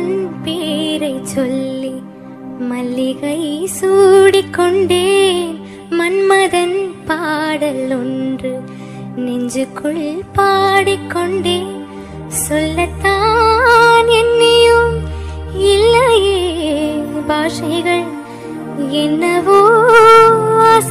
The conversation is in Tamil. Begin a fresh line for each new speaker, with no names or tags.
உன் பேரை சொல்லி மல்லிகை சூடிக்கொண்டேன் மன்மதன் பாடல் ஒன்று நெஞ்சுக்குள் பாடிக்கொண்டேன் சொல்லத்தான் என்னையும் இல்லையே பாஷைகள் என்னவோ